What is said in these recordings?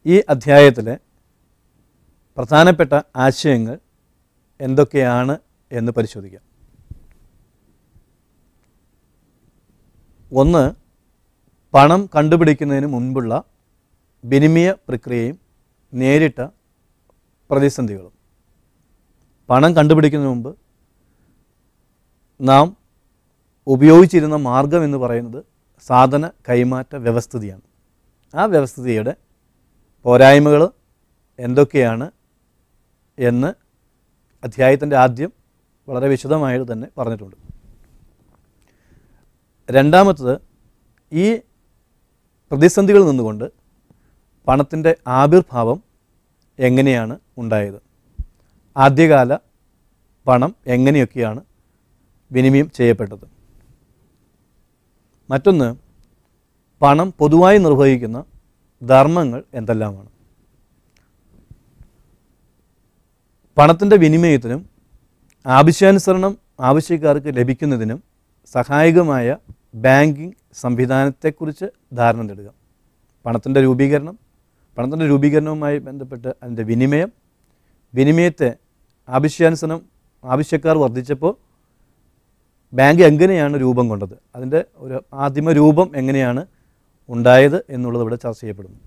ഈ അധ്യായത്തിലെ പ്രധാനപ്പെട്ട ആശയങ്ങൾ എന്തൊക്കെയാണ് എന്ന് പരിശോധിക്കാം ഒന്ന് പണം കണ്ടുപിടിക്കുന്നതിന് മുൻപുള്ള വിനിമയ പ്രക്രിയയും നേരിട്ട പ്രതിസന്ധികളും പണം കണ്ടുപിടിക്കുന്നതിന് മുമ്പ് നാം ഉപയോഗിച്ചിരുന്ന മാർഗം എന്ന് പറയുന്നത് സാധന കൈമാറ്റ വ്യവസ്ഥിതിയാണ് ആ വ്യവസ്ഥിതിയുടെ പോരായ്മകൾ എന്തൊക്കെയാണ് എന്ന് അധ്യായത്തിൻ്റെ ആദ്യം വളരെ വിശദമായിട്ട് തന്നെ പറഞ്ഞിട്ടുണ്ട് രണ്ടാമത്തത് ഈ പ്രതിസന്ധികളിൽ നിന്നുകൊണ്ട് പണത്തിൻ്റെ ആവിർഭാവം എങ്ങനെയാണ് ഉണ്ടായത് ആദ്യകാല പണം എങ്ങനെയൊക്കെയാണ് വിനിമയം ചെയ്യപ്പെട്ടത് മറ്റൊന്ന് പണം പൊതുവായി നിർവഹിക്കുന്ന ധർമ്മങ്ങൾ എന്തെല്ലാമാണ് പണത്തിൻ്റെ വിനിമയത്തിനും ആവശ്യാനുസരണം ആവശ്യക്കാർക്ക് ലഭിക്കുന്നതിനും സഹായകമായ ബാങ്കിങ് സംവിധാനത്തെക്കുറിച്ച് ധാരണ നേടുക പണത്തിൻ്റെ രൂപീകരണം പണത്തിൻ്റെ രൂപീകരണവുമായി ബന്ധപ്പെട്ട് അതിൻ്റെ വിനിമയം വിനിമയത്തെ ആവശ്യാനുസരണം ആവശ്യക്കാർ വർദ്ധിച്ചപ്പോൾ ബാങ്ക് എങ്ങനെയാണ് രൂപം കൊണ്ടത് അതിൻ്റെ ഒരു ആദിമ രൂപം എങ്ങനെയാണ് ഉണ്ടായത് എന്നുള്ളത് ഇവിടെ ചർച്ച ചെയ്യപ്പെടുന്നു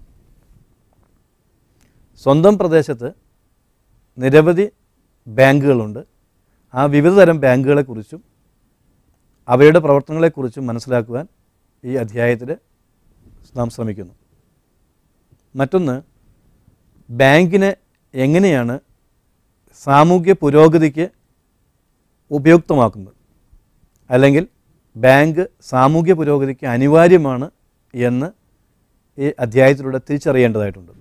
സ്വന്തം പ്രദേശത്ത് നിരവധി ബാങ്കുകളുണ്ട് ആ വിവിധ തരം ബാങ്കുകളെക്കുറിച്ചും അവയുടെ പ്രവർത്തനങ്ങളെക്കുറിച്ചും മനസ്സിലാക്കുവാൻ ഈ അധ്യായത്തിൽ നാം ശ്രമിക്കുന്നു മറ്റൊന്ന് ബാങ്കിനെ എങ്ങനെയാണ് സാമൂഹ്യ പുരോഗതിക്ക് ഉപയുക്തമാക്കുന്നത് അല്ലെങ്കിൽ ബാങ്ക് സാമൂഹ്യ പുരോഗതിക്ക് അനിവാര്യമാണ് എന്ന് ഈ അധ്യായത്തിലൂടെ തിരിച്ചറിയേണ്ടതായിട്ടുണ്ട്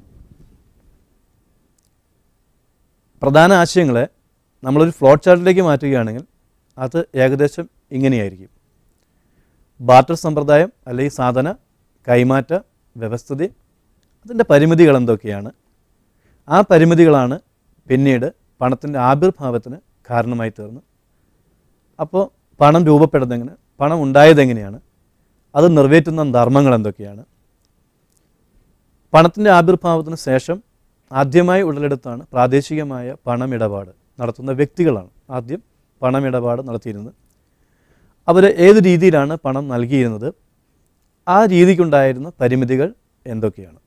പ്രധാന ആശയങ്ങളെ നമ്മളൊരു ഫ്ലോട്ട് ചാർട്ടിലേക്ക് മാറ്റുകയാണെങ്കിൽ അത് ഏകദേശം ഇങ്ങനെയായിരിക്കും ബാർട്ടർ സമ്പ്രദായം അല്ലെങ്കിൽ സാധന കൈമാറ്റ വ്യവസ്ഥിതി അതിൻ്റെ പരിമിതികൾ എന്തൊക്കെയാണ് ആ പരിമിതികളാണ് പിന്നീട് പണത്തിൻ്റെ ആവിർഭാവത്തിന് കാരണമായി തീർന്ന് അപ്പോൾ പണം രൂപപ്പെടുന്നെങ്ങനെ പണം ഉണ്ടായതെങ്ങനെയാണ് അത് നിറവേറ്റുന്ന ധർമ്മങ്ങൾ എന്തൊക്കെയാണ് പണത്തിൻ്റെ ആവിർഭാവത്തിന് ശേഷം ആദ്യമായി ഉടലെടുത്താണ് പ്രാദേശികമായ പണമിടപാട് നടത്തുന്ന വ്യക്തികളാണ് ആദ്യം പണമിടപാട് നടത്തിയിരുന്നത് അവർ ഏത് രീതിയിലാണ് പണം നൽകിയിരുന്നത് ആ രീതിക്കുണ്ടായിരുന്ന പരിമിതികൾ എന്തൊക്കെയാണ്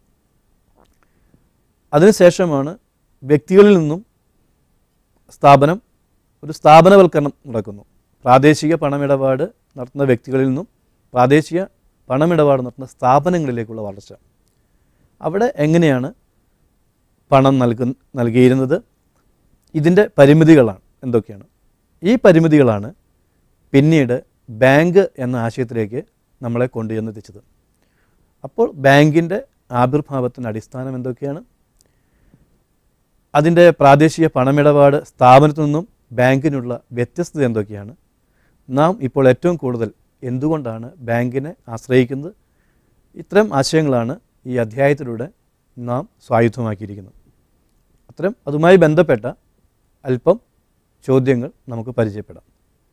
അതിനുശേഷമാണ് വ്യക്തികളിൽ നിന്നും സ്ഥാപനം ഒരു സ്ഥാപനവൽക്കരണം നടക്കുന്നു പ്രാദേശിക പണമിടപാട് നടത്തുന്ന വ്യക്തികളിൽ നിന്നും പ്രാദേശിക പണമിടപാട് നടത്തുന്ന സ്ഥാപനങ്ങളിലേക്കുള്ള വളർച്ച അവിടെ എങ്ങനെയാണ് പണം നൽകു നൽകിയിരുന്നത് ഇതിൻ്റെ പരിമിതികളാണ് എന്തൊക്കെയാണ് ഈ പരിമിതികളാണ് പിന്നീട് ബാങ്ക് എന്ന ആശയത്തിലേക്ക് നമ്മളെ കൊണ്ടുചെന്നെത്തിച്ചത് അപ്പോൾ ബാങ്കിൻ്റെ ആവിർഭാവത്തിൻ്റെ അടിസ്ഥാനം എന്തൊക്കെയാണ് അതിൻ്റെ പ്രാദേശിക പണമിടപാട് സ്ഥാപനത്തിൽ നിന്നും ബാങ്കിനുള്ള വ്യത്യസ്തത എന്തൊക്കെയാണ് നാം ഇപ്പോൾ ഏറ്റവും കൂടുതൽ എന്തുകൊണ്ടാണ് ബാങ്കിനെ ആശ്രയിക്കുന്നത് ഇത്തരം ആശയങ്ങളാണ് ഈ അധ്യായത്തിലൂടെ നാം സ്വായുധമാക്കിയിരിക്കുന്നത് അത്തരം അതുമായി ബന്ധപ്പെട്ട അല്പം ചോദ്യങ്ങൾ നമുക്ക് പരിചയപ്പെടാം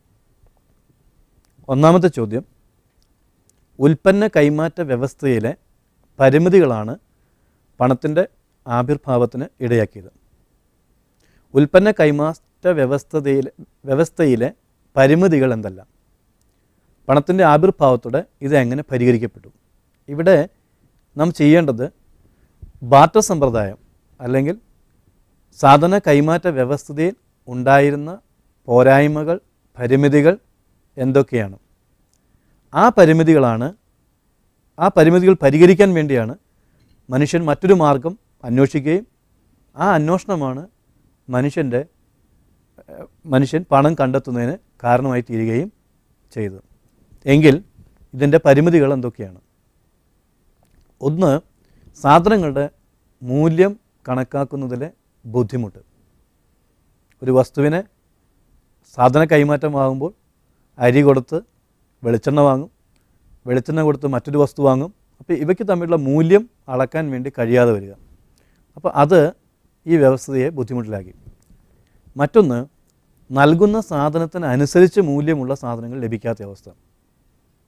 ഒന്നാമത്തെ ചോദ്യം ഉൽപ്പന്ന കൈമാറ്റ വ്യവസ്ഥയിലെ പരിമിതികളാണ് പണത്തിൻ്റെ ആവിർഭാവത്തിന് ഇടയാക്കിയത് ഉൽപ്പന്ന കൈമാറ്റ വ്യവസ്ഥതയിലെ വ്യവസ്ഥയിലെ പരിമിതികൾ എന്തെല്ലാം പണത്തിൻ്റെ ആവിർഭാവത്തോടെ ഇത് എങ്ങനെ പരിഹരിക്കപ്പെട്ടു ഇവിടെ നാം ചെയ്യേണ്ടത് ബാർട്ടർ സമ്പ്രദായം അല്ലെങ്കിൽ സാധന കൈമാറ്റ വ്യവസ്ഥതയിൽ ഉണ്ടായിരുന്ന പോരായ്മകൾ പരിമിതികൾ എന്തൊക്കെയാണ് ആ പരിമിതികളാണ് ആ പരിമിതികൾ പരിഹരിക്കാൻ വേണ്ടിയാണ് മനുഷ്യൻ മറ്റൊരു മാർഗം അന്വേഷിക്കുകയും ആ അന്വേഷണമാണ് മനുഷ്യൻ്റെ ഏഹ്, മനുഷ്യൻ പണം കണ്ടെത്തുന്നതിന് കാരണമായി തീരുകയും ചെയ്തത് എങ്കിൽ ഇതിൻ്റെ പരിമിതികൾ എന്തൊക്കെയാണ് ഒന്ന് സാധനങ്ങളുടെ മൂല്യം കണക്കാക്കുന്നതിലെ ബുദ്ധിമുട്ട് ഒരു വസ്തുവിനെ സാധന കൈമാറ്റമാകുമ്പോൾ അരി കൊടുത്ത് വെളിച്ചെണ്ണ വാങ്ങും വെളിച്ചെണ്ണ കൊടുത്ത് മറ്റൊരു വസ്തു വാങ്ങും അപ്പോൾ ഇവയ്ക്ക് തമ്മിലുള്ള മൂല്യം അളക്കാൻ വേണ്ടി കഴിയാതെ വരിക അപ്പോൾ അത് ഈ വ്യവസ്ഥയെ ബുദ്ധിമുട്ടിലാക്കി മറ്റൊന്ന് നൽകുന്ന സാധനത്തിന് അനുസരിച്ച് മൂല്യമുള്ള സാധനങ്ങൾ ലഭിക്കാത്ത അവസ്ഥ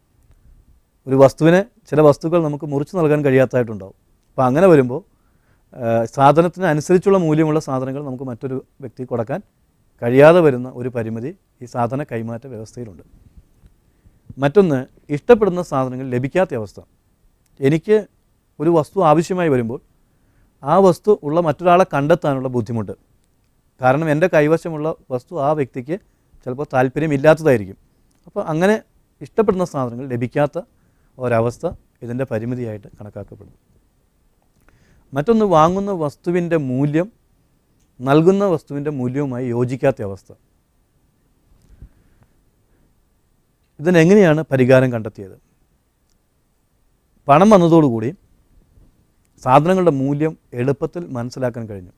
ഒരു വസ്തുവിനെ ചില വസ്തുക്കൾ നമുക്ക് മുറിച്ച് നൽകാൻ കഴിയാത്തതായിട്ടുണ്ടാവും അപ്പോൾ അങ്ങനെ വരുമ്പോൾ ആ, സാധനത്തിന് അനുസരിച്ചുള്ള മൂല്യമുള്ള സാധനങ്ങൾ നമുക്ക് മറ്റൊരു വ്യക്തി കൊടുക്കാൻ കഴിയാതെ വരുന്ന ഒരു പരിമിതി ഈ സാധന കൈമാറ്റ വ്യവസ്ഥയിലുണ്ട് മറ്റൊന്ന് ഇഷ്ടപ്പെടുന്ന സാധനങ്ങൾ ലഭിക്കാത്ത അവസ്ഥ എനിക്ക് ഒരു വസ്തു ആവശ്യമായി വരുമ്പോൾ ആ വസ്തു ഉള്ള മറ്റൊരാളെ കണ്ടെത്താനുള്ള ബുദ്ധിമുട്ട് കാരണം എൻ്റെ കൈവശമുള്ള വസ്തു ആ വ്യക്തിക്ക് ചിലപ്പോൾ താല്പര്യമില്ലാത്തതായിരിക്കും അപ്പോൾ അങ്ങനെ ഇഷ്ടപ്പെടുന്ന സാധനങ്ങൾ ലഭിക്കാത്ത ഒരവസ്ഥ ഇതിൻ്റെ പരിമിതിയായിട്ട് കണക്കാക്കപ്പെടുന്നു മറ്റൊന്ന് വാങ്ങുന്ന വസ്തുവിൻ്റെ മൂല്യം നൽകുന്ന വസ്തുവിൻ്റെ മൂല്യവുമായി യോജിക്കാത്ത അവസ്ഥ ഇതിനെങ്ങനെയാണ് പരിഹാരം കണ്ടെത്തിയത് പണം വന്നതോടുകൂടി സാധനങ്ങളുടെ മൂല്യം എളുപ്പത്തിൽ മനസ്സിലാക്കാൻ കഴിഞ്ഞു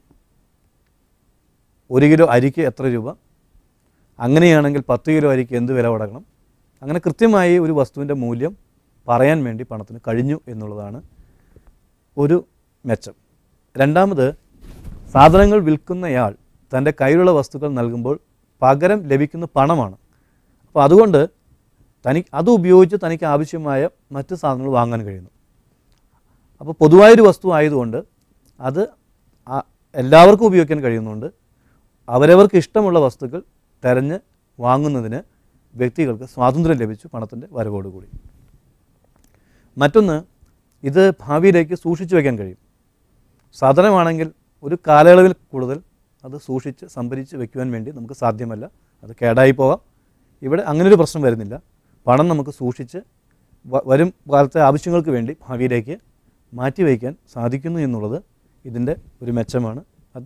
ഒരു കിലോ അരിക്ക് എത്ര രൂപ അങ്ങനെയാണെങ്കിൽ പത്ത് കിലോ അരിക്ക് എന്ത് വില കൊടുക്കണം അങ്ങനെ കൃത്യമായി ഒരു വസ്തുവിൻ്റെ മൂല്യം പറയാൻ വേണ്ടി പണത്തിന് കഴിഞ്ഞു എന്നുള്ളതാണ് ഒരു മെച്ചം രണ്ടാമത് സാധനങ്ങൾ വിൽക്കുന്നയാൾ തൻ്റെ കയ്യിലുള്ള വസ്തുക്കൾ നൽകുമ്പോൾ പകരം ലഭിക്കുന്ന പണമാണ് അപ്പോൾ അതുകൊണ്ട് തനിക്ക് അത് ഉപയോഗിച്ച് തനിക്ക് ആവശ്യമായ മറ്റ് സാധനങ്ങൾ വാങ്ങാൻ കഴിയുന്നു അപ്പോൾ പൊതുവായൊരു വസ്തു ആയതുകൊണ്ട് അത് ആ- എല്ലാവർക്കും ഉപയോഗിക്കാൻ കഴിയുന്നുണ്ട് അവരവർക്ക് ഇഷ്ടമുള്ള വസ്തുക്കൾ തിരഞ്ഞ് വാങ്ങുന്നതിന് വ്യക്തികൾക്ക് സ്വാതന്ത്ര്യം ലഭിച്ചു പണത്തിൻ്റെ വരവോടുകൂടി മറ്റൊന്ന് ഇത് ഭാവിയിലേക്ക് സൂക്ഷിച്ചു വയ്ക്കാൻ കഴിയും സാധനമാണെങ്കിൽ ഒരു കാലയളവിൽ കൂടുതൽ അത് സൂക്ഷിച്ച് സംഭരിച്ച് വെക്കുവാൻ വേണ്ടി നമുക്ക് സാധ്യമല്ല അത് കേടായി പോകാം ഇവിടെ അങ്ങനൊരു പ്രശ്നം വരുന്നില്ല പണം നമുക്ക് സൂക്ഷിച്ച് വ- വരും കാലത്തെ ആവശ്യങ്ങൾക്ക് വേണ്ടി ഭാവിയിലേക്ക് മാറ്റി വയ്ക്കാൻ സാധിക്കുന്നു എന്നുള്ളത് ഇതിൻ്റെ ഒരു മെച്ചമാണ് അത്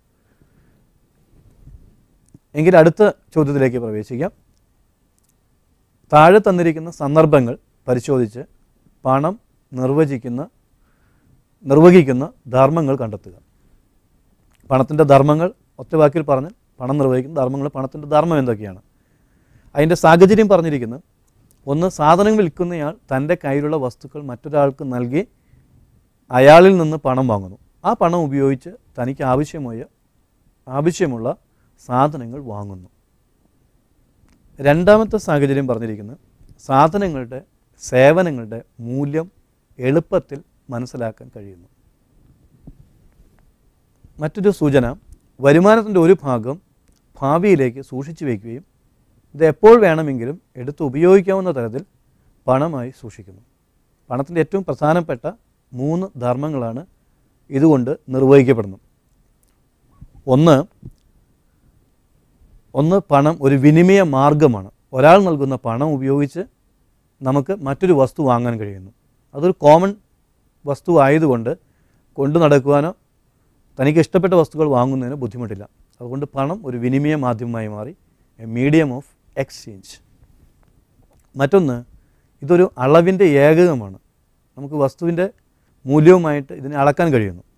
എങ്കിൽ അടുത്ത ചോദ്യത്തിലേക്ക് പ്രവേശിക്കാം താഴെ തന്നിരിക്കുന്ന സന്ദർഭങ്ങൾ പരിശോധിച്ച് പണം നിർവചിക്കുന്ന നിർവഹിക്കുന്ന ധർമ്മങ്ങൾ കണ്ടെത്തുക പണത്തിൻ്റെ ധർമ്മങ്ങൾ ഒറ്റ വാക്കിൽ പറഞ്ഞാൽ പണം നിർവഹിക്കുന്ന ധർമ്മങ്ങൾ പണത്തിൻ്റെ ധർമ്മം എന്തൊക്കെയാണ് അതിൻ്റെ സാഹചര്യം പറഞ്ഞിരിക്കുന്നത് ഒന്ന് സാധനങ്ങൾ വിൽക്കുന്നയാൾ തൻ്റെ കയ്യിലുള്ള വസ്തുക്കൾ മറ്റൊരാൾക്ക് നൽകി അയാളിൽ നിന്ന് പണം വാങ്ങുന്നു ആ പണം ഉപയോഗിച്ച് തനിക്ക് ആവശ്യമായ ആവശ്യമുള്ള സാധനങ്ങൾ വാങ്ങുന്നു രണ്ടാമത്തെ സാഹചര്യം പറഞ്ഞിരിക്കുന്നത് സാധനങ്ങളുടെ സേവനങ്ങളുടെ മൂല്യം എളുപ്പത്തിൽ മനസ്സിലാക്കാൻ കഴിയുന്നു മറ്റൊരു സൂചന വരുമാനത്തിൻ്റെ ഒരു ഭാഗം ഭാവിയിലേക്ക് സൂക്ഷിച്ചു വയ്ക്കുകയും ഇത് എപ്പോൾ വേണമെങ്കിലും എടുത്ത് ഉപയോഗിക്കാവുന്ന തരത്തിൽ പണമായി സൂക്ഷിക്കുന്നു പണത്തിൻ്റെ ഏറ്റവും പ്രധാനപ്പെട്ട മൂന്ന് ധർമ്മങ്ങളാണ് ഇതുകൊണ്ട് നിർവഹിക്കപ്പെടുന്നത് ഒന്ന് ഒന്ന് പണം ഒരു വിനിമയ മാർഗമാണ് ഒരാൾ നൽകുന്ന പണം ഉപയോഗിച്ച് നമുക്ക് മറ്റൊരു വസ്തു വാങ്ങാൻ കഴിയുന്നു അതൊരു കോമൺ വസ്തു ആയതുകൊണ്ട് കൊണ്ടു നടക്കുവാനോ തനിക്ക് ഇഷ്ടപ്പെട്ട വസ്തുക്കൾ വാങ്ങുന്നതിന് ബുദ്ധിമുട്ടില്ല അതുകൊണ്ട് പണം ഒരു വിനിമയ മാധ്യമമായി മാറി എ മീഡിയം ഓഫ് എക്സ്ചേഞ്ച് മറ്റൊന്ന് ഇതൊരു അളവിൻ്റെ ഏകകമാണ് നമുക്ക് വസ്തുവിൻ്റെ മൂല്യവുമായിട്ട് ഇതിനെ അളക്കാൻ കഴിയുന്നു